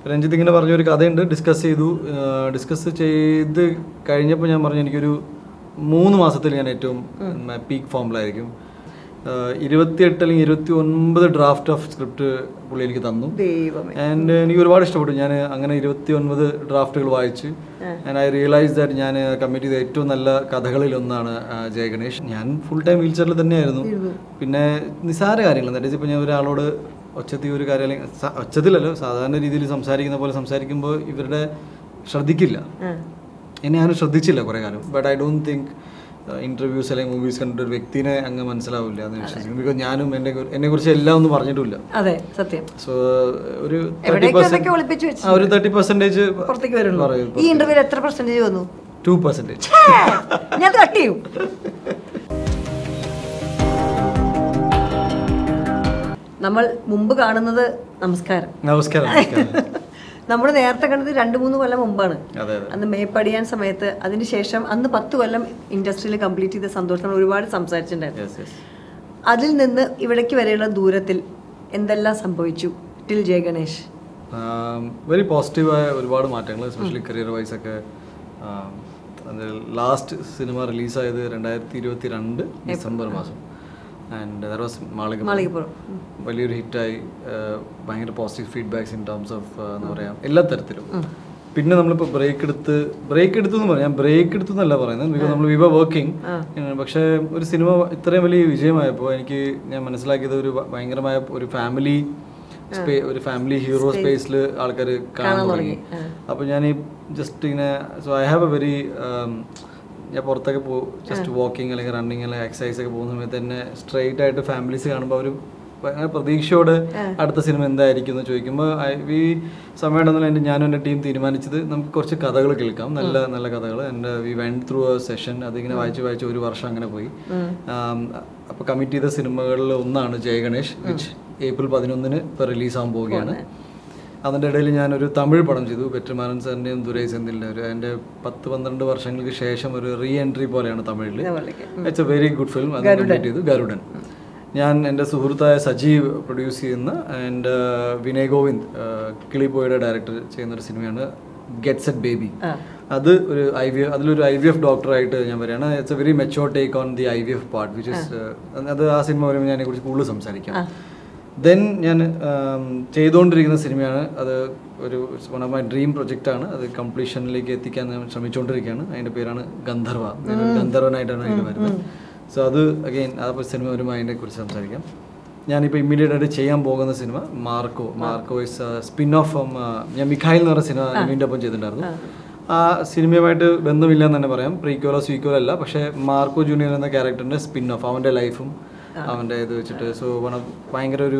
രഞ്ജിത്ത് ഇങ്ങനെ പറഞ്ഞ ഒരു കഥയുണ്ട് ഡിസ്കസ് ചെയ്തു ഡിസ്കസ് ചെയ്ത് കഴിഞ്ഞപ്പോൾ ഞാൻ പറഞ്ഞു എനിക്കൊരു മൂന്ന് മാസത്തിൽ ഞാൻ ഏറ്റവും പീക്ക് ഫോമിലായിരിക്കും ഇരുപത്തിയെട്ട് അല്ലെങ്കിൽ ഇരുപത്തി ഒൻപത് ഡ്രാഫ്റ്റ് ഓഫ് സ്ക്രിപ്റ്റ് പുള്ളി എനിക്ക് തന്നു ദൈവമേ ആൻഡ് എനിക്ക് ഒരുപാട് ഇഷ്ടപ്പെട്ടു ഞാൻ അങ്ങനെ ഇരുപത്തി ഒൻപത് ഡ്രാഫ്റ്റുകൾ വായിച്ചു ആൻഡ് ഐ റിയലൈസ് ദാറ്റ് ഞാൻ കമ്മിറ്റ് ചെയ്ത ഏറ്റവും നല്ല കഥകളിൽ ഒന്നാണ് ആ, ജയ ഗണേഷ് ഞാൻ ഫുൾ ടൈം വീൽ ചെയറിൽ തന്നെയായിരുന്നു പിന്നെ നിസ്സാര കാര്യങ്ങൾ ദാറ്റ് ഇപ്പോൾ ഞാൻ ഒരാളോട് ഒച്ചത്തിൽ ഒരു കാര്യം അല്ലെങ്കിൽ സ- ഒച്ചത്തിലല്ലോ സാധാരണ രീതിയിൽ സംസാരിക്കുന്ന പോലെ സംസാരിക്കുമ്പോൾ ഇവരുടെ ശ്രദ്ധിക്കില്ല ആ. എന്നെ ആരും ശ്രദ്ധിച്ചില്ല കുറേ കാലം but I don't think interviews അല്ലെങ്കിൽ മൂവീസ് കണ്ടിട്ട് ഒരു വ്യക്തിനെ അങ്ങ് മനസ്സിലാവില്ല എന്ന് വിശ്വസിക്കുന്നു ബിക്കോസ് ഞാനും എന്നെ എന്നെ കുറിച്ച് എല്ലാം ഒന്നും പറഞ്ഞിട്ടില്ല അതെ സത്യം സോ ഒരു തേർട്ടി എവിടെയൊക്കെ അതൊക്കെ ഒളിപ്പിച്ച് വെച്ചു ഒരു തേർട്ടി പെർസെൻറ്റേജ് പുറത്തേക്ക് വരുള്ളൂ ഈ ഇന്റർവ്യൂല് എത്ര പെർസെന്റേജ് വന്നു ടു പെർസെൻറ്റേജ് ഛേ, ഞാൻ കട്ട് ചെയ്യും നമ്മൾ മുമ്പ് കാണുന്നത് നമസ്കാരം നമസ്കാരം നമസ്കാരം നമ്മൾ നേരത്തെ കണ്ടത് രണ്ട് മൂന്ന് കൊല്ലം മുമ്പാണ് അതെ അതെ അന്ന് മേപ്പടിയാൻ സമയത്ത് അതിനുശേഷം അന്ന് പത്ത് കൊല്ലം ഇൻഡസ്ട്രിയിൽ കംപ്ലീറ്റ് ചെയ്ത സന്തോഷം നമ്മൾ ഒരുപാട് സംസാരിച്ചിട്ടുണ്ടായിരുന്നു യെസ് യെസ് അതിൽ നിന്ന് ഇവിടേക്ക് വരെയുള്ള ദൂരത്തിൽ എന്തെല്ലാം സംഭവിച്ചു ടിൽ ജയ ഗണേഷ് വെരി പോസിറ്റീവായ ഒരുപാട് മാറ്റങ്ങൾ എസ്പെഷ്യലി കരിയർ വൈസ് ഒക്കെ ലാസ്റ്റ് സിനിമ റിലീസായത് രണ്ടായിരത്തി ഇരുപത്തി രണ്ട് ഡിസംബർ മാസം ആൻഡ് ദർ വാസ് മാളിക മാളികപ്പുറം വലിയൊരു ഹിറ്റായി ഭയങ്കര positive feedbacks in terms of എന്ന് പറയാം എല്ലാ തരത്തിലും പിന്നെ നമ്മളിപ്പോൾ ബ്രേക്ക് എടുത്ത് ബ്രേക്ക് എടുത്തു എന്ന് പറയാം ബ്രേക്ക് എടുത്തു എന്നല്ല പറയുന്നത് ബിക്കോസ് നമ്മൾ വി വർ വർക്കിംഗ് പക്ഷേ ഒരു സിനിമ ഇത്രയും വലിയ വിജയമായപ്പോൾ എനിക്ക് ഞാൻ മനസ്സിലാക്കിയത് ഒരു ഭ- ഭയങ്കരമായ ഒരു ഫാമിലി സ്പേ ഒരു ഫാമിലി ഹീറോ സ്പേസിൽ ആൾക്കാർ കാണാൻ തുടങ്ങി അപ്പോൾ ഞാൻ ഈ ജസ്റ്റ് ഇങ്ങനെ so I have a very ഞാൻ പുറത്തൊക്കെ പോ ജസ്റ്റ് വാക്കിംഗ് അല്ലെങ്കിൽ റണ്ണിങ് അല്ലെങ്കിൽ എക്സസൈസ് ഒക്കെ പോകുന്ന സമയത്ത് തന്നെ സ്ട്രെയിറ്റ് ആയിട്ട് ഫാമിലീസ് കാണുമ്പോൾ അവർ ഭയങ്കര പ്രതീക്ഷയോടെ അടുത്ത സിനിമ എന്തായിരിക്കും എന്ന് ചോദിക്കുമ്പോൾ ഈ സമയമുണ്ടെന്നുള്ള എൻ്റെ ഞാനും എൻ്റെ ടീം തീരുമാനിച്ചത് നമുക്ക് കുറച്ച് കഥകൾ കേൾക്കാം നല്ല നല്ല കഥകൾ എൻ്റെ we went through a session അതിങ്ങനെ വായിച്ച് വായിച്ച് ഒരു വർഷം അങ്ങനെ പോയി അപ്പോൾ കമ്മിറ്റ് ചെയ്ത സിനിമകളിൽ ഒന്നാണ് ജയ ഗണേഷ് വിച്ച് ഏപ്രിൽ പതിനൊന്നിന് ഇപ്പോൾ റിലീസാകാൻ പോവുകയാണ് അതിൻ്റെ ഇടയിൽ ഞാനൊരു തമിഴ് പടം ചെയ്തു വെറ്റർമാനൻ സാറിൻ്റെയും ദുരൈ സെന്തിലിൻ്റെ ഒരു എൻ്റെ പത്ത് പന്ത്രണ്ട് വർഷങ്ങൾക്ക് ശേഷം ഒരു റീ എൻട്രി പോലെയാണ് തമിഴിൽ it's a very good film അത് കംപ്ലീറ്റ് ചെയ്തു ഗരുഡൻ ഞാൻ എൻ്റെ സുഹൃത്തായ സജീവ് പ്രൊഡ്യൂസ് ചെയ്യുന്ന ആൻഡ് വിനയ് ഗോവിന്ദ് കിളിപ്പോയുടെ ഡയറക്ടർ ചെയ്യുന്ന ഒരു സിനിമയാണ് ഗെറ്റ്സ് എറ്റ് ബേബി അത് ഒരു ഐ വി അതിലൊരു ഐ വി എഫ് ഡോക്ടറായിട്ട് ഞാൻ വരികയാണ് it's a very mature take on the I V F part which is അത് ആ സിനിമ വരുമ്പോൾ ഞാൻ അതിനെക്കുറിച്ച് കൂടുതൽ സംസാരിക്കാം ദെൻ ഞാൻ ആം, ചെയ്തുകൊണ്ടിരിക്കുന്ന സിനിമയാണ് അത് ഒരു വൺ ഓഫ് മൈ ഡ്രീം പ്രൊജക്റ്റാണ് അത് കംപ്ലീഷനിലേക്ക് എത്തിക്കാൻ ഞാൻ ശ്രമിച്ചുകൊണ്ടിരിക്കുകയാണ് അതിൻ്റെ പേരാണ് ഗന്ധർവ ഞാനൊരു ഗന്ധർവനായിട്ടാണ് അതിൽ വരുന്നത് സോ അത് അഗെയിൻ ആ സിനിമ വരുമ്പോൾ അതിനെ കുറിച്ച് സംസാരിക്കാം ഞാനിപ്പോൾ ഇമ്മീഡിയറ്റ് ആയിട്ട് ചെയ്യാൻ പോകുന്ന സിനിമ Marco Marco is spin off from ഞാൻ മിഖായിൽ എന്ന് പറഞ്ഞ സിനിമ നിവിൻ്റെ ഒപ്പം ചെയ്തിട്ടുണ്ടായിരുന്നു ആ സിനിമയുമായിട്ട് ബന്ധമില്ല എന്ന് തന്നെ പറയാം പ്രീക്വലോ സ്വീക്വലോ അല്ല പക്ഷേ മാർക്കോ ജൂനിയർ എന്ന ക്യാരക്ടറിൻ്റെ സ്പിൻ ഓഫ് അവൻ്റെ ലൈഫും അവൻ്റെ ഇത് വെച്ചിട്ട് സോ വൺ ഓഫ് ഭയങ്കര ഒരു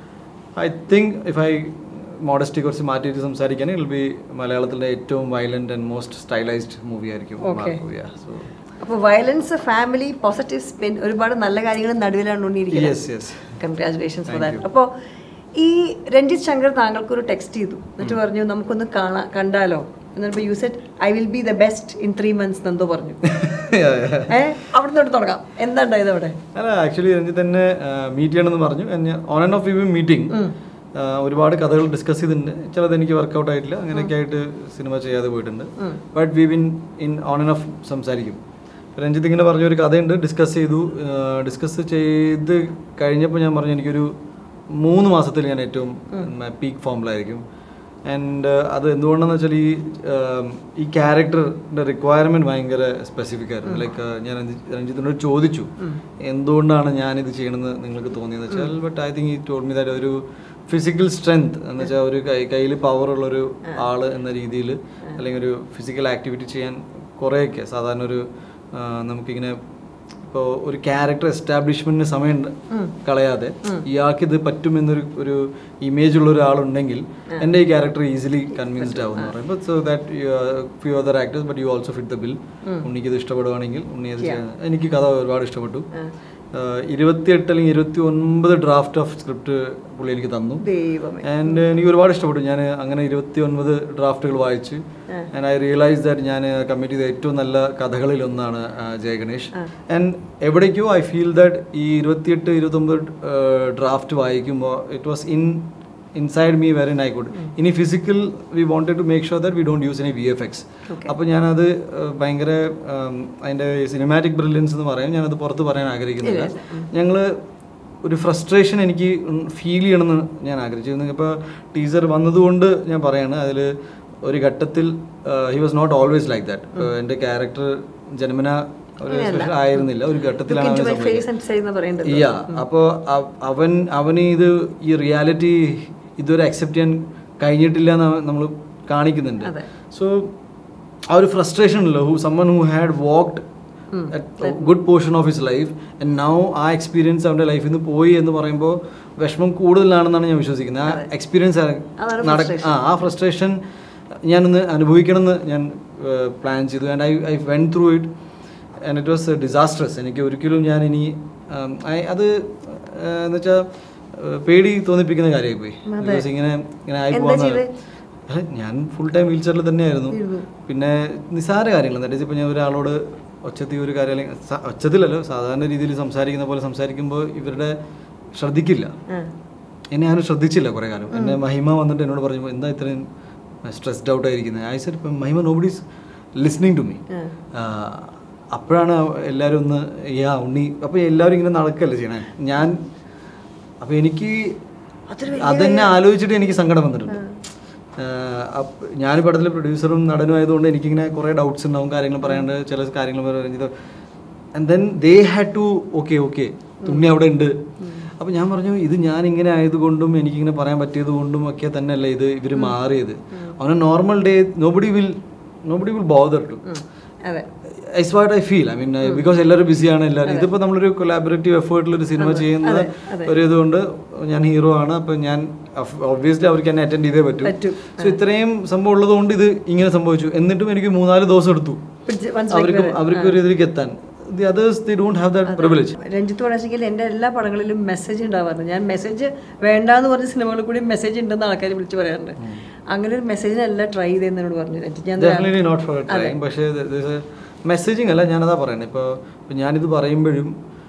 I think if I modesty കുറച്ച് മാറ്റിയിട്ട് സംസാരിക്കുകയാണെങ്കിൽ വിൽ ബി മലയാളത്തിലെ ഏറ്റവും violent and most stylised movie ആയിരിക്കും മാർക്കോ സോ അപ്പോൾ വയലൻസ് ഫാമിലി പോസിറ്റീവ് സ്പിൻ ഒരുപാട് നല്ല കാര്യങ്ങളും നടുവിലാണ് ഉണ്ണിയിരിക്കുന്നത് yes yes congratulations for that അപ്പോൾ ഈ രഞ്ജിത്ത് ശങ്കർ താങ്കൾക്കൊരു ടെക്സ്റ്റ് ചെയ്തു എന്നിട്ട് പറഞ്ഞു നമുക്കൊന്ന് കാണാ കണ്ടാലോ എന്നിട്ട് you set I will be the best in three months എന്തോ പറഞ്ഞു ഏഹ് അവിടെ തൊട്ട് തുടങ്ങാം എന്താ ഉണ്ടായത് അവിടെ അല്ല ആക്ച്വലി രഞ്ജിത്ത് തന്നെ മീറ്റ് ചെയ്യണമെന്ന് പറഞ്ഞു on and off we meeting ഒരുപാട് കഥകൾ ഡിസ്കസ് ചെയ്തിട്ടുണ്ട് ചിലത് എനിക്ക് വർക്കൗട്ട് ആയിട്ടില്ല അങ്ങനെയൊക്കെ ആയിട്ട് സിനിമ ചെയ്യാതെ പോയിട്ടുണ്ട് but we win in on and off സംസാരിക്കും രഞ്ജിത്ത് ഇങ്ങനെ പറഞ്ഞ ഒരു കഥയുണ്ട് ഡിസ്കസ് ചെയ്തു ഡിസ്കസ് ചെയ്ത് കഴിഞ്ഞപ്പോൾ ഞാൻ പറഞ്ഞു എനിക്കൊരു മൂന്ന് മാസത്തിൽ ഞാൻ ഏറ്റവും പീക്ക് ഫോമിലായിരിക്കും ആൻഡ് അത് എന്തുകൊണ്ടാണെന്ന് വെച്ചാൽ ഈ ഉം, ഈ ക്യാരക്ടറിൻ്റെ റിക്വയർമെൻറ്റ് ഭയങ്കര സ്പെസിഫിക് ആയിരുന്നു ലൈക്ക് ഞാൻ രഞ്ജി- രഞ്ജിത്തിനോട് ചോദിച്ചു എന്തുകൊണ്ടാണ് ഞാനിത് ചെയ്യണമെന്ന് നിങ്ങൾക്ക് തോന്നിയെന്ന് വെച്ചാൽ ബട്ട് ഐ തിങ്ക് ഈ ടോൾ മീ ദാറ്റ് ഒരു ഫിസിക്കൽ സ്ട്രെങ്ത് എന്ന് വെച്ചാൽ ഒരു കൈ കയ്യിൽ പവറുള്ളൊരു ആൾ എന്ന രീതിയിൽ അല്ലെങ്കിൽ ഒരു ഫിസിക്കൽ ആക്ടിവിറ്റി ചെയ്യാൻ കുറേയൊക്കെ സാധാരണ ഒരു ആ, നമുക്കിങ്ങനെ ഇപ്പോൾ ഒരു ക്യാരക്ടർ എസ്റ്റാബ്ലിഷ്മെന്റിന് സമയം ഉണ്ട് കളയാതെ ഇയാൾക്ക് ഇത് പറ്റുമെന്നൊരു ഒരു ഇമേജ് ഉള്ള ഒരാളുണ്ടെങ്കിൽ എൻ്റെ ഈ ക്യാരക്ടർ ഈസിലി കൺവിൻസ്ഡ് ആവും എന്ന് പറയുമ്പോൾ so that few other actors but you also fit the bill ഉണ്ണിക്ക് ഇത് ഇഷ്ടപ്പെടുവാണെങ്കിൽ ഉണ്ണി അത് ചെയ്യാൻ എനിക്ക് കഥ ഒരുപാട് ഇഷ്ടപ്പെട്ടു ഇരുപത്തിയെട്ട് അല്ലെങ്കിൽ ഇരുപത്തി ഒൻപത് ഡ്രാഫ്റ്റ് ഓഫ് സ്ക്രിപ്റ്റ് പുള്ളി എനിക്ക് തന്നു ദൈവമേ ആൻഡ് എനിക്ക് ഒരുപാട് ഇഷ്ടപ്പെട്ടു ഞാൻ അങ്ങനെ ഇരുപത്തി ഒൻപത് ഡ്രാഫ്റ്റുകൾ വായിച്ചു ആൻഡ് ഐ റിയലൈസ് ദാറ്റ് ഞാൻ കമ്മിറ്റ് ചെയ്ത ഏറ്റവും നല്ല കഥകളിൽ ഒന്നാണ് ആ, ജയ ഗണേഷ് ആൻഡ് എവിടേക്കോ ഐ ഫീൽ ദാറ്റ് ഈ ഇരുപത്തിയെട്ട് ഇരുപത്തൊമ്പത് ഡ്രാഫ്റ്റ് വായിക്കുമ്പോൾ it was in inside me very I could ഇനി physical we wanted to make sure that we don't use any V F X അപ്പോൾ ഞാനത് ഏഹ്, ഭയങ്കര ഉം, അതിൻ്റെ സിനിമാറ്റിക് ബ്രില്യൻസ് എന്ന് പറയാം ഞാനത് പുറത്ത് പറയാൻ ആഗ്രഹിക്കുന്നില്ല ഞങ്ങൾ ഒരു ഫ്രസ്ട്രേഷൻ എനിക്ക് ഫീൽ ചെയ്യണമെന്ന് ഞാൻ ആഗ്രഹിച്ചു ഇപ്പോൾ ടീച്ചർ വന്നതുകൊണ്ട് ഞാൻ പറയാണ് അതിൽ ഒരു ഘട്ടത്തിൽ he was not always like that എൻ്റെ ക്യാരക്ടർ ജന്മന ഒരു സ്പെഷ്യൽ ആയിരുന്നില്ല ഒരു ഘട്ടത്തിലാണ് Look into അവന് my face and say എന്ന് പറയുന്നത് യാ അപ്പോൾ അവൻ അവന് ഇത് ഈ റിയാലിറ്റി ഇതുവരെ അക്സെപ്റ്റ് ചെയ്യാൻ കഴിഞ്ഞിട്ടില്ല എന്ന് നമ്മൾ കാണിക്കുന്നുണ്ട് അതെ. സോ ആ ഒരു ഫ്രസ്ട്രേഷൻ ഉണ്ടല്ലോ who someone who had walked good portion of his life and now ആ എക്സ്പീരിയൻസ് അവൻ്റെ ലൈഫിൽ നിന്ന് പോയി എന്ന് പറയുമ്പോൾ വിഷമം കൂടുതലാണെന്നാണ് ഞാൻ വിശ്വസിക്കുന്നത് ആ എക്സ്പീരിയൻസ് അതാണ് നടക്ക ആ ആ ഫ്രസ്ട്രേഷൻ ഞാനൊന്ന് അനുഭവിക്കണമെന്ന് ഞാൻ പ്ലാൻ ചെയ്തു and I I went through it and it was disastrous എനിക്ക് ഒരിക്കലും ഞാൻ ഇനി ഉം, I- അത് എന്ന് വെച്ചാൽ പേടി തോന്നിപ്പിക്കുന്ന കാര്യമായി പോയി ബിക്കോസ് ഇങ്ങനെ ഇങ്ങനെ ആയി എന്താ പോകുന്ന ചെയ്തേ? അല്ല, ഞാൻ ഫുൾ ടൈം വീൽ ചെയറിൽ തന്നെയായിരുന്നു ഇരുന്നു. പിന്നെ നിസ്സാര കാര്യങ്ങൾ ദാറ്റ് ഈസ് ഇപ്പോൾ ഞാൻ ഒരാളോട് ഒച്ചത്തിൽ ഒരു കാര്യം അല്ലെങ്കിൽ സ- ഒച്ചത്തിലല്ലോ സാധാരണ രീതിയിൽ സംസാരിക്കുന്ന പോലെ സംസാരിക്കുമ്പോൾ ഇവരുടെ ശ്രദ്ധിക്കില്ല ആ. എന്നെ ആരും ശ്രദ്ധിച്ചില്ല കുറേ കാലം എന്നെ മഹിമ വന്നിട്ട് എന്നോട് പറഞ്ഞു എന്താ ഇത്രയും സ്ട്രെസ്ഡ് ഔട്ട് ആയിരിക്കുന്നത് ഐ സെഡ് ഇപ്പം Mahima nobody's listening to me ആ. അപ്പോഴാണ് എല്ലാവരും ഒന്ന് യാ ഉണ്ണി അപ്പോൾ എല്ലാവരും ഇങ്ങനെ നടക്കല്ലേ ചെയ്യണേ ഞാൻ അപ്പോൾ എനിക്ക് അതൊരു അതെന്നെ ആലോചിച്ചിട്ട് എനിക്ക് സങ്കടം വന്നിട്ടുണ്ട് ഞാൻ പടത്തിലെ പ്രൊഡ്യൂസറും നടനും ആയതുകൊണ്ട് എനിക്കിങ്ങനെ കുറേ ഡൗട്ട്സ് ഉണ്ടാവും കാര്യങ്ങൾ പറയാണ്ട് ചില കാര്യങ്ങൾ പറഞ്ഞത് and then they had to okay okay തുണി അവിടെ ഉണ്ട് അപ്പോൾ ഞാൻ പറഞ്ഞു ഇത് ഞാൻ ഇങ്ങനെ ആയതുകൊണ്ടും എനിക്കിങ്ങനെ പറയാൻ പറ്റിയത് കൊണ്ടും ഒക്കെ തന്നെയല്ലേ ഇത് ഇവർ മാറിയത് അവനെ normal day nobody will nobody will bother to um. അതെ is what I feel I mean because എല്ലാവരും ബിസിയാണ് എല്ലാവരും ഇതിപ്പോൾ നമ്മളൊരു കൊലാബറേറ്റീവ് എഫേർട്ടിൽ ഒരു സിനിമ ചെയ്യുന്നത് ഒരു ഇതുകൊണ്ട് ഞാൻ ഹീറോ ആണ് അപ്പം ഞാൻ ഒബ്വിയസ്ലി അവർക്ക് എന്നെ അറ്റൻഡ് ചെയ്തേ പറ്റൂ പറ്റും. സോ ഇത്രയും സംഭവം ഉള്ളതുകൊണ്ട് ഇത് ഇങ്ങനെ സംഭവിച്ചു എന്നിട്ടും എനിക്ക് മൂന്നാല് ദിവസം എടുത്തു പിടിച്ച് മനസ്സിലാക്കി അവർക്ക് അവർക്ക് ഒരു ഇതിലേക്ക് എത്താൻ the others the don't have that privilege Ranjith വടശ്ശേരിയിൽ എൻ്റെ എല്ലാ പടങ്ങളിലും മെസ്സേജ് ഉണ്ടാവാറുണ്ട് ഞാൻ മെസ്സേജ് വേണ്ടാന്ന് പറഞ്ഞ സിനിമകളിൽ കൂടി മെസ്സേജ് ഉണ്ടെന്ന് ആൾക്കാർ വിളിച്ച് പറയാറുണ്ട് അങ്ങനെ ഒരു മെസ്സേജിനല്ല ട്രൈ ചെയ്തെന്നോട് പറഞ്ഞു രഞ്ജിത്ത് ഞാൻ ഡെഫിനറ്റ്ലി നോട്ട് ഫോർ ട്രൈങ് പക്ഷേ മെസ്സേജിങ് അല്ല ഞാനതാ പറയണേ ഇപ്പോൾ ഇപ്പോൾ ഞാനിത് പറയുമ്പോഴും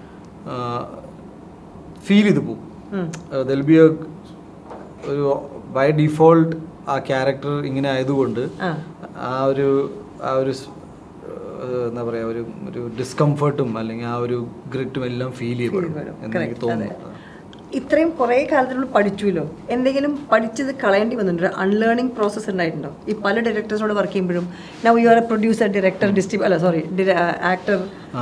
ഫീൽ ചെയ്ത് പോകും ദൽ ബി എ ഒരു ബൈ ഡിഫോൾട്ട് ആ ക്യാരക്ടർ ഇങ്ങനെ ആയതുകൊണ്ട് ആ. ആ ഒരു ആ ഒരു സ്- ഏഹ് എന്താ പറയുക ഒരു ഒരു ഡിസ്കംഫർട്ടും അല്ലെങ്കിൽ ആ ഒരു ഗ്രിറ്റും എല്ലാം ഫീൽ ചെയ്യപ്പെടും വരും. എന്ന് എനിക്ക് Correct. അതെ. തോന്നുന്നു ഇത്രയും കുറേ കാലത്തിനുള്ളിൽ പഠിച്ചുല്ലോ എന്തെങ്കിലും പഠിച്ചത് കളയേണ്ടി വന്നിട്ടുണ്ടോ അൺലേണിംഗ് പ്രോസസ്സ് ഉണ്ടായിട്ടുണ്ടോ ഈ പല ഡയറക്ടേഴ്സിനോട് വർക്ക് ചെയ്യുമ്പോഴും now you are a producer director ഡിസ്ട്രിബ് അല്ല സോറി ആക്ടർ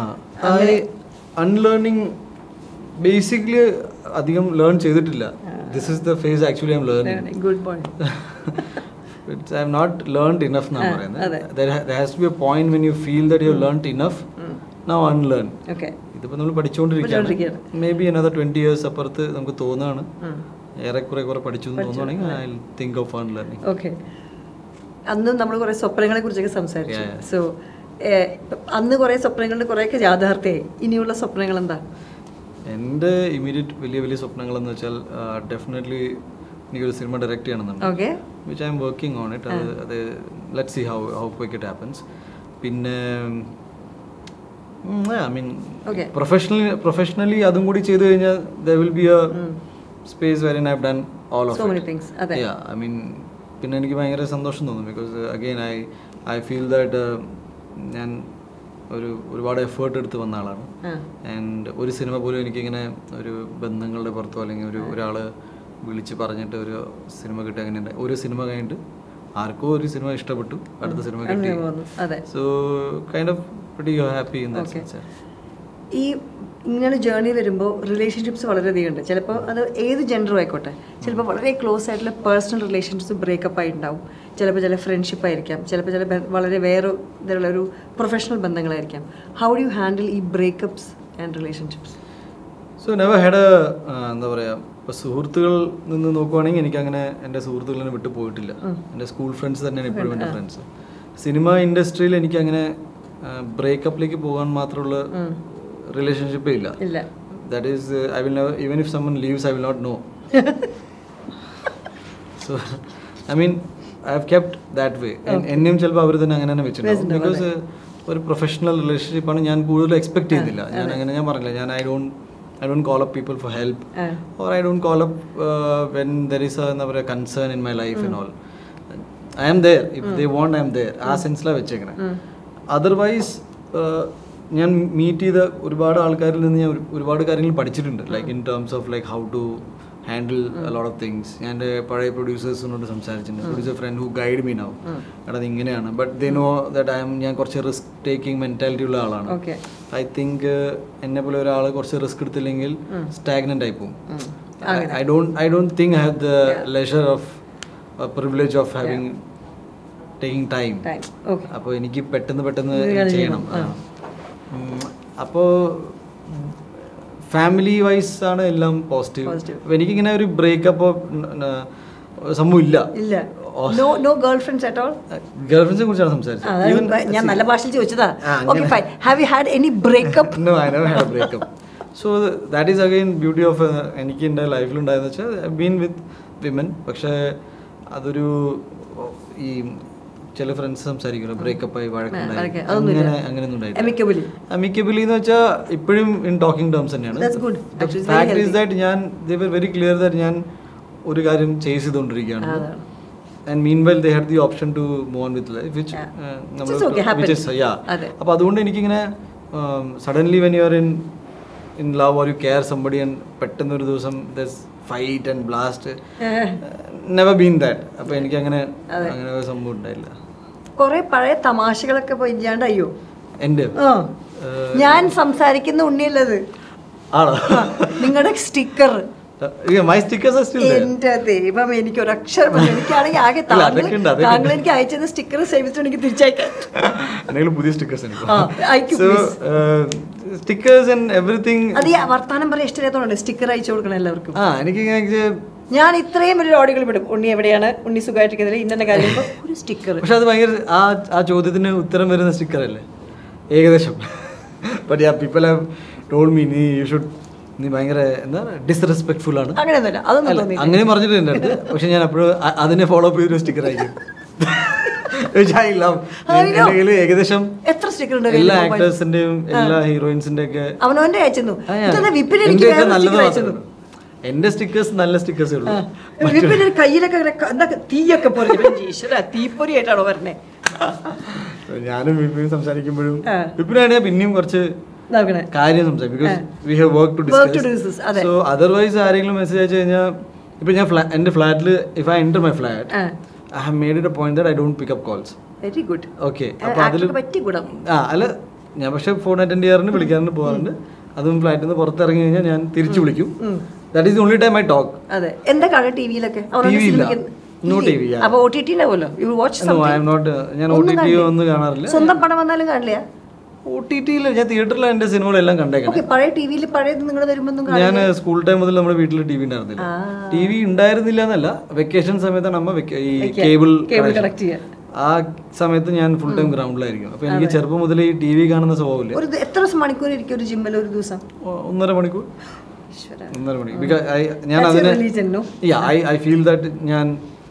അൺലേണിങ് ബേസിക്കലി അധികം ലേൺ ചെയ്തിട്ടില്ല this is the phase actually I am learning good boy It's, I have not learned enough now, Ah, Mariana. അതെ. There, ha- there has to be a point when you feel that you have learnt enough. Now unlearn. Okay ഇതിപ്പോൾ നമ്മൾ പഠിച്ചുകൊണ്ടിരിക്കുകയാണ് പഠിച്ചുകൊണ്ടിരിക്കുകയാണ്. Maybe another twenty years അപ്പുറത്ത് നമുക്ക് തോന്നുകയാണ് ഏറെക്കുറെ കുറെ പഠിച്ചു എന്ന് തോന്നുവാണെങ്കിൽ I think of unlearning okay അന്ന് നമ്മൾ കുറേ സ്വപ്നങ്ങളെ കുറിച്ചൊക്കെ സംസാരിച്ചു Yeah, yeah. സോ അന്ന് കുറേ സ്വപ്നങ്ങളുടെ കുറേയൊക്കെ യാഥാർത്ഥ്യമായി ഇനിയുള്ള സ്വപ്നങ്ങൾ എന്താ എൻ്റെ ഇമീഡിയറ്റ് വലിയ വലിയ സ്വപ്നങ്ങളെന്ന് വെച്ചാൽ ഡെഫിനറ്റ്ലി എനിക്കൊരു സിനിമ ഡയറക്റ്റ് ചെയ്യണമെന്നുണ്ട് okay which I am working on it അത് അത് let see how how quick it happens പിന്നെ I mean Okay. Professionally professionally അതും കൂടി ചെയ്തു കഴിഞ്ഞാൽ there will be a space very I done all so of many things അതെ I mean പിന്നെ എനിക്ക് ഭയങ്കര സന്തോഷം തോന്നും because again I I feel that ഞാൻ ഒരു ഒരുപാട് എഫേർട്ട് എടുത്ത് വന്ന ആളാണ് ആ ആൻഡ് ഒരു സിനിമ പോലും എനിക്കിങ്ങനെ ഒരു ബന്ധങ്ങളുടെ പുറത്തോ അല്ലെങ്കിൽ ഒരു ഒരാൾ വിളിച്ച് പറഞ്ഞിട്ട് ഒരു സിനിമ കിട്ടി അങ്ങനെ ഉണ്ട്. ഒരു സിനിമ കഴിഞ്ഞിട്ട് ആർക്കോ ഒരു സിനിമ ഇഷ്ടപ്പെട്ടു അടുത്ത സിനിമ കിട്ടി അങ്ങനെ പോകുന്നു. അതെ so kind of very happy in that Okay. Sense ഈ ഇങ്ങനെ ജേർണി വരുമ്പോൾ റിലേഷൻഷിപ്സ് വളരെയധികം ഉണ്ട് ചിലപ്പോൾ അത് ഏത് ജെൻഡറും ആയിക്കോട്ടെ ചിലപ്പോൾ വളരെ ക്ലോസ് ആയിട്ടുള്ള പേഴ്സണൽ റിലേഷൻഷിപ്സ് ബ്രേക്കപ്പ് ആയിട്ടുണ്ടാവും ചിലപ്പോൾ ചില ഫ്രണ്ട്ഷിപ്പ് ആയിരിക്കാം ചിലപ്പോൾ ചില ബ- വളരെ വേറെ ഇതിലുള്ള ഒരു പ്രൊഫഷണൽ ബന്ധങ്ങളായിരിക്കാം ഹൗ ഡു യു ഹാൻഡിൽ ഈ breakups and relationships so never had എന്താ പറയുക ഇപ്പോൾ സുഹൃത്തുക്കൾ നിന്ന് നോക്കുവാണെങ്കിൽ എനിക്ക് അങ്ങനെ എൻ്റെ സുഹൃത്തുക്കളെ വിട്ടു പോയിട്ടില്ല എൻ്റെ സ്കൂൾ ഫ്രണ്ട്സ് തന്നെയാണ് ഇപ്പോഴും എൻ്റെ ഫ്രണ്ട്സ് സിനിമ ഇൻഡസ്ട്രിയിൽ എനിക്ക് അങ്ങനെ ബ്രേക്കപ്പിലേക്ക് പോകാൻ മാത്രമുള്ള റിലേഷൻഷിപ്പേ ഇല്ല ഇല്ല that is I will never even if someone leaves I will not no so I mean I have kept that way എന്നെയും ചിലപ്പോൾ അവർ തന്നെ അങ്ങനെ തന്നെ വെച്ചിട്ടുണ്ടാവും ബിക്കോസ് ഒരു പ്രൊഫഷണൽ റിലേഷൻഷിപ്പാണ് ഞാൻ കൂടുതൽ എക്സ്പെക്ട് ചെയ്യുന്നില്ല ഞാൻ അങ്ങനെ ഞാൻ പറഞ്ഞില്ല ഞാൻ I don't I don't call up people for help or I don't call up when there is എന്താ പറയുക concern in my life in all I am there if they want I am there ആ സെൻസിലാണ് വെച്ചേക്കണേ otherwise ഞാൻ meet ചെയ്ത ഒരുപാട് ആൾക്കാരിൽ നിന്ന് ഞാൻ ഒരു- ഒരുപാട് കാര്യങ്ങൾ പഠിച്ചിട്ടുണ്ട് like in terms of like how to handle lot of things ഞാൻ എൻ്റെ പഴയ പ്രൊഡ്യൂസേഴ്സിനോട് സംസാരിച്ചിട്ടുണ്ട് producer friend who guide me now എടാ ഇത് ഇങ്ങനെയാണ് but they know that I am ഞാൻ കുറച്ച് റിസ്ക് ടേക്കിംഗ് മെൻറ്റാലിറ്റി ഉള്ള ആളാണ് ഓക്കെ ഐ തിങ്ക് എന്നെ പോലെ ഒരാൾ കുറച്ച് റിസ്ക് എടുത്തില്ലെങ്കിൽ സ്റ്റാഗ്നൻ്റ് ആയി പോകും I don't I don't think I have the leisure of privilege of having taking time time okay അപ്പോൾ എനിക്ക് പെട്ടെന്ന് പെട്ടെന്ന് ഇത് കഴിഞ്ഞ് ചെയ്യണം അപ്പോൾ ഫാമിലി വൈസ് ആണ് എല്ലാം പോസിറ്റീവ് Positive. അപ്പോൾ എനിക്കിങ്ങനെ ഒരു ബ്രേക്കപ്പോ സംഭവം ഇല്ല ഇല്ല no no girlfriends at all ഗേൾ ഫ്രണ്ട്സിനെ കുറിച്ചാണ് സംസാരിച്ചത് Even- ഞാൻ നല്ല ഭാഷയിൽ ചോദിച്ചതാ ആ, ഓക്കെ അങ്ങനെ. Fine have you had any breakup no, I never had a breakup. So th- that is again beauty of uh, എനിക്ക് എൻ്റെ ലൈഫിലുണ്ടായെന്ന് വെച്ചാൽ ബീൻ വിത്ത് വിമൻ പക്ഷേ അതൊരു ഈ ചില ഫ്രണ്ട്സ് സംസാരിക്കുമല്ലോ ബ്രേക്കപ്പ് ആയി വഴക്കുണ്ടായി വഴക്ക്, അതൊന്നുമില്ല. അങ്ങനെ അങ്ങനെയൊന്നും ഉണ്ടായില്ല Amicably. അമിക്കബിളി എന്ന് വെച്ചാൽ ഇപ്പോഴും ഇൻ ടോക്കിംഗ് ടേംസ് തന്നെയാണ് That's good. Actually, it's very fact is healthy. That ഞാൻ they were very clear that ഞാൻ ഒരു കാര്യം ചേസ് ചെയ്തുകൊണ്ടിരിക്കുകയാണ് അതാണ്. And mean well they had the option to move on with life which Yeah. Which is okay, happens. അതെ. അപ്പോൾ അതുകൊണ്ട് എനിക്കിങ്ങനെ suddenly when you are in in love or you care somebody and പെട്ടെന്ന് ഒരു ദിവസം thus fight and blast never been that അപ്പോൾ എനിക്ക് അങ്ങനെ അതെ. അങ്ങനെ ഒരു സംഭവം ഉണ്ടായില്ല കുറെ പഴയ തമാശകളൊക്കെ ഇപ്പൊ ഇല്ലാണ്ടായോ എൻ്റെ ആ. ഞാൻ സംസാരിക്കുന്ന ഉണ്ണിയല്ലത് ആണോ നിങ്ങളുടെ sticker my stickers are still എന്റെ ദൈവം എനിക്ക് ഒരു അക്ഷരം പോലും- എനിക്കാണെങ്കിൽ ആകെ ഇല്ല, താങ്കൾ അതൊക്കെ ഉണ്ട്, അതൊക്കെ താങ്കൾ ഉണ്ട്. എനിക്ക് അയച്ചത് സ്റ്റിക്കർ സേവിച്ചു എനിക്ക് തിരിച്ചയക്കാൻ എന്തെങ്കിലും പുതിയ സ്റ്റിക്കേഴ്സ് ആ, അയക്കൂ, so please. Stickers and everything അത് ഈ വർത്താനം പറയാൻ ഇഷ്ടമില്ലാത്തതുകൊണ്ട് സ്റ്റിക്കർ അയച്ചു കൊടുക്കണം എല്ലാവർക്കും ആ എനിക്ക് ഇങ്ങനെ ഞാൻ ഇത്രയും വലിയ ഓടികൾ വിടും ഉണ്ണി എവിടെയാണ് ഉണ്ണി സുഖമായിട്ടിരിക്കുന്നില്ല ഇന്നെ കാര്യം ഇപ്പൊ ഒരു സ്റ്റിക്കർ പക്ഷെ അത് ഭയങ്കര ആ ആ ചോദ്യത്തിന് ഉത്തരം വരുന്ന സ്റ്റിക്കർ അല്ലേ ഏകദേശം but yeah people have told me നീ യു ഷുഡ് നീ ഭയങ്കര എന്താ ഡിസ്റെസ്പെക്ട്ഫുൾ ആണ് അങ്ങനെയൊന്നുമില്ല അതൊന്നും അല്ല, തോന്നിയില്ല അങ്ങനെ പറഞ്ഞിട്ടുണ്ട് എൻ്റെ അടുത്ത് പക്ഷെ ഞാൻ അപ്പോഴും അതിനെ ഫോളോ അപ്പ് ചെയ്തൊരു സ്റ്റിക്കർ അയക്കും Which I love. I know. എൻ്റെ കയ്യിൽ ഏകദേശം എത്ര സ്റ്റിക്കർ ഉണ്ട് എല്ലാ കയ്യില്? ആക്ടേഴ്സിന്റെയും എല്ലാ ഹീറോയിൻസിന്റെ ഒക്കെ അവനവന്റെ അയച്ചു ആ, yeah. വിപ്പിന് എനിക്ക് എന്റെയൊക്കെ വേറെ നല്ലത് sticker അയച്ചു മാത്രമേ ഉള്ളൂ. എന്റെ സ്റ്റിക്കേഴ്സ് നല്ല സ്റ്റിക്കേഴ്സേ ഉള്ളൂ വിപ്പിന് കയ്യിലൊക്കെ ഇങ്ങനെ ക- എന്താ തീയൊക്കെ പോലെ ഈശ്വര തീപ്പൊരി ആയിട്ടാണോ പറഞ്ഞേ ഞാനും വിപിനും സംസാരിക്കുമ്പോഴും ആ. വിപിനാണ് ഞാൻ പിന്നെയും കുറച്ച് നോക്കണേ കാര്യം സംസാരിക്കും because we have work to Work to discuss, അതെ. സോ അതർവൈസ് ആരെങ്കിലും മെസ്സേജ് അയച്ചു കഴിഞ്ഞാൽ ഇപ്പൊ ഞാൻ fla- എന്റെ ഫ്ലാറ്റിൽ if I enter my flat ആ. I have made it a point that I don't pick up calls very good okay അപ്പൊ അതിൽ പറ്റിയ ഗുണം ആ അല്ല ഞാൻ പക്ഷെ ഫോൺ അറ്റൻഡ് ചെയ്യാറുണ്ട് വിളിക്കാറുണ്ട് പോകാറുണ്ട് അതും ഫ്ലാറ്റിൽ നിന്ന് പുറത്തിറങ്ങി കഴിഞ്ഞാൽ ഞാൻ തിരിച്ചു വിളിക്കും that is only time I talk അതെ എന്താ കാണുക ടിവിയിലൊക്കെ TV ഇല്ല. No TV, yeah. അപ്പൊ ഒ ടി ടി ഉണ്ടാവുമല്ലോ you watch I am not ഞാൻ ഒ ടി ടി ഒന്നും കാണാറില്ല സ്വന്തം പടം വന്നാലും കാണില്ല ഒ ടി ടിയിൽ ഞാൻ തിയേറ്ററിൽ എന്റെ സിനിമകളെല്ലാം കണ്ടേക്കണം ഓക്കെ പഴയ ടിവിയിൽ പഴയത് നിങ്ങൾ വരുമ്പോ ഞാൻ സ്കൂൾ ടൈം മുതൽ നമ്മുടെ വീട്ടിൽ ടി വി ഉണ്ടായിരുന്നില്ല ടി വി ഉണ്ടായിരുന്നില്ല എന്നല്ല വെക്കേഷൻ സമയത്താണ് അമ്മ വെക്ക- ഈ കേബിൾ കേബിൾ കണക്ട് ചെയ്യാൻ ആ സമയത്ത് ഞാൻ ഫുൾ ടൈം ഗ്രൗണ്ടിലായിരിക്കും അപ്പൊ എനിക്ക് ചെറുപ്പം മുതൽ ഈ ടി വി കാണുന്ന സ്വഭാവമില്ല ഒരു ദി- എത്ര മണിക്കൂർ ഇരിക്കും ഒരു ജിമ്മിൽ ഒരു ദിവസം ഒ- ഒന്നര മണിക്കൂർ ഈശ്വരാ. ഒന്നര മണിക്കൂർ ബിക്കോസ് ഞാൻ That's your അതിനെ religion, no? I I feel that ഞാൻ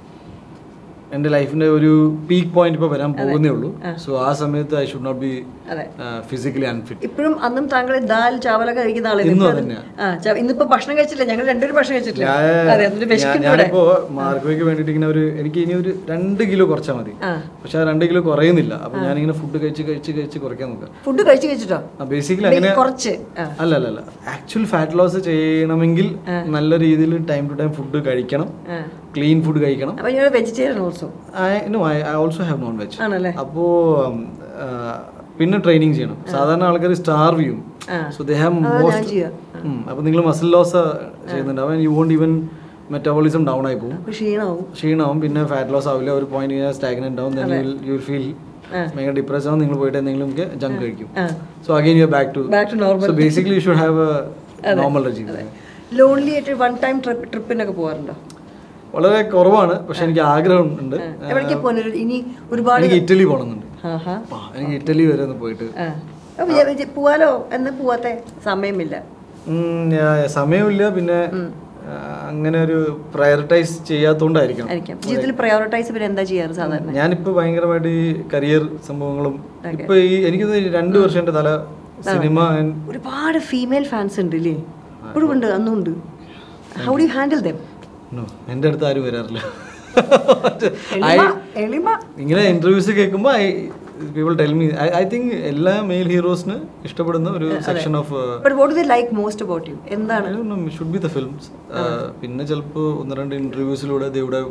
എൻ്റെ ലൈഫിന്റെ ഒരു പീക്ക് പോയിന്റ് ഇപ്പോൾ വരാൻ പോകുന്നേ ഉള്ളൂ സോ ആ സമയത്ത് ഐ ഷുഡ് നോട്ട് ബി അതെ ഫിസിക്കലി അൺഫിറ്റ് ഇപ്പോഴും അന്നും താങ്കൾ ദാൽ ചാവല കഴിക്കുന്ന ആളാണ് ഇന്നും ഇപ്പൊ അത് അതന്നെയാ. ആ ചാ- ഇന്നിപ്പോ ഭക്ഷണം കഴിച്ചില്ല ഞങ്ങൾ രണ്ടുപേരും ഭക്ഷണം കഴിച്ചിട്ടില്ല അതെ എന്നിട്ട് വിശക്കുന്നു ഇവിടെ ഞാനിപ്പോ മാർക്കോയ്ക്ക് വേണ്ടിട്ട് ഇങ്ങനെ ഒരു എനിക്ക് ഇനി ഒരു രണ്ട് കിലോ കുറച്ചാൽ മതി ആ. പക്ഷെ ആ രണ്ട് കിലോ കുറയുന്നില്ല അപ്പൊ ഞാനിങ്ങനെ ഫുഡ് കഴിച്ച് കഴിച്ച് കഴിച്ച് കുറയ്ക്കാൻ നോക്കാം ഫുഡ് കഴിച്ചു കഴിച്ചിട്ടോ ബേസിക്കലി അങ്ങനെ കുറച്ച് ആ. അല്ല അല്ല അല്ല ആക്ച്വൽ ഫാറ്റ് ലോസ് ചെയ്യണമെങ്കിൽ നല്ല രീതിയിൽ ടൈം ടു ടൈം ഫുഡ് കഴിക്കണം ആ. ക്ലീൻ ഫുഡ് കഴിക്കണം അപ്പൊ ഞങ്ങൾ vegetarian also I no I I also have non veg ആണല്ലേ അപ്പോ ഉം, ആ, പിന്നെ ട്രെയിനിങ് ചെയ്യണം സാധാരണ ആൾക്കാർ സ്റ്റാർവ് ചെയ്യും ആ. സോ ദേ ഹാവ് അതാ ഞാൻ മോസ്റ്റ് ചെയ്യാ. അപ്പൊ നിങ്ങൾ മസിൽ ലോസ് ചെയ്യുന്നുണ്ടാവും you won't even metabolism down ആയി പോകും അപ്പൊ ക്ഷീണവും ക്ഷീണമാവും പിന്നെ ഫാറ്റ് ലോസ് ആവില്ല ഒരു പോയിന്റ് കഴിഞ്ഞാൽ സ്റ്റാഗ്നന്റ് ആവും then you will- you will feel ആ. ഭയങ്കര ഡിപ്രസ് ആവും നിങ്ങൾ പോയിട്ട് എന്തെങ്കിലും ജങ്ക് കഴിക്കും ആ. So again you back to Back to normal. So basically you should have a normal regime lonely ആയിട്ട് വൺ ടൈം ട്രിപ്പ് ട്രിപ്പിനൊക്കെ പോകാറുണ്ടോ വളരെ കുറവാണ് പക്ഷെ എനിക്ക് ആഗ്രഹം ഉണ്ട് എവിടേക്ക് പോകുന്നത് ഇനി ഒരുപാട് എനിക്ക് ഇറ്റലി പോകണമെന്നുണ്ട് ആഹാ. ആ, എനിക്ക് ഇറ്റലി വരെ ഒന്ന് പോയിട്ട് ആ. അപ്പൊ വിചാ- വിചാ- പോവാലോ എന്ന് പോവാത്തെ സമയമില്ല ഉം, ഞാ- സമയമില്ല പിന്നെ ആ, അങ്ങനെ ഒരു പ്രയോറിറ്റൈസ് ചെയ്യാത്തോണ്ടായിരിക്കണം ആയിരിക്കാം ജീവിതത്തിൽ പ്രയോറിറ്റൈസ് പിന്നെ എന്താ ചെയ്യാറ് സാധാരണ ഞാനിപ്പോ ഭയങ്കരമായിട്ട് ഈ കരിയർ സംഭവങ്ങളും ഇപ്പൊ ഈ എനിക്ക് തോന്നുന്നു ഈ രണ്ട് വർഷം എൻ്റെ തല സിനിമ and ഒരുപാട് ഫീമെയിൽ ഫാൻസ് ഉണ്ട് ഇല്ലേ ഇപ്പോഴും ഉണ്ട് അന്നും ഉണ്ട് how do handle them No, എൻ്റെ അടുത്ത് ആരും വരാറില്ല എളിമ എളിമ ഇങ്ങനെ ഇന്റർവ്യൂസ് കേൾക്കുമ്പോൾ I people tell me I think എല്ലാ മെയിൽ ഹീറോസിന് ഇഷ്ടപ്പെടുന്ന ഒരു section of but what they like most about you എന്താണ് ഷുഡ് ബി ദ ഫിലിംസ് പിന്നെ ചിലപ്പോൾ ഒന്ന് രണ്ട് ഇന്റർവ്യൂസിലൂടെ ഇവിടെ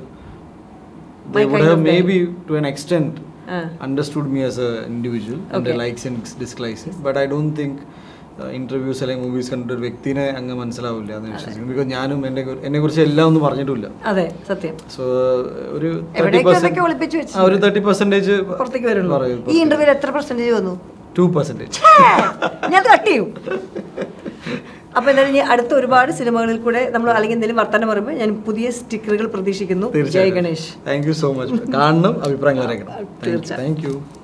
maybe to an extent understood me as a individual എൻ്റെ likes and dislikes but I don't think interviews അല്ലെങ്കിൽ movies കണ്ടിട്ട് ഒരു വ്യക്തിനെ അങ്ങ് മനസ്സിലാവില്ല എന്ന് വിശ്വസിക്കുന്നു ബിക്കോസ് ഞാനും എന്നെ എന്നെ കുറിച്ച് എല്ലാം ഒന്നും പറഞ്ഞിട്ടില്ല അതെ സത്യം സോ ഒരു തേർട്ടി എവിടെയൊക്കെ എന്തൊക്കെ ഒളിപ്പിച്ച് വെച്ചു ഒരു തേർട്ടി പെർസെൻറ്റേജ് പുറത്തേക്ക് വരുള്ളൂ ഈ ഇന്റർവ്യൂവിൽ എത്ര പെർസെന്റേജ് വന്നു ടു പെർസെൻറ്റേജ് ഞാൻ കട്ട് ചെയ്യും അപ്പൊ എന്തായാലും ഇനി അടുത്ത ഒരുപാട് സിനിമകളിൽ കൂടെ നമ്മൾ അല്ലെങ്കിൽ എന്തെങ്കിലും വർത്തമാനം പറയുമ്പോൾ ഞാൻ പുതിയ സ്റ്റിക്കറുകൾ പ്രതീക്ഷിക്കുന്നു Jai Ganesh thank you so much കാണണം അഭിപ്രായങ്ങൾ അറിയിക്കണം താങ്ക് യു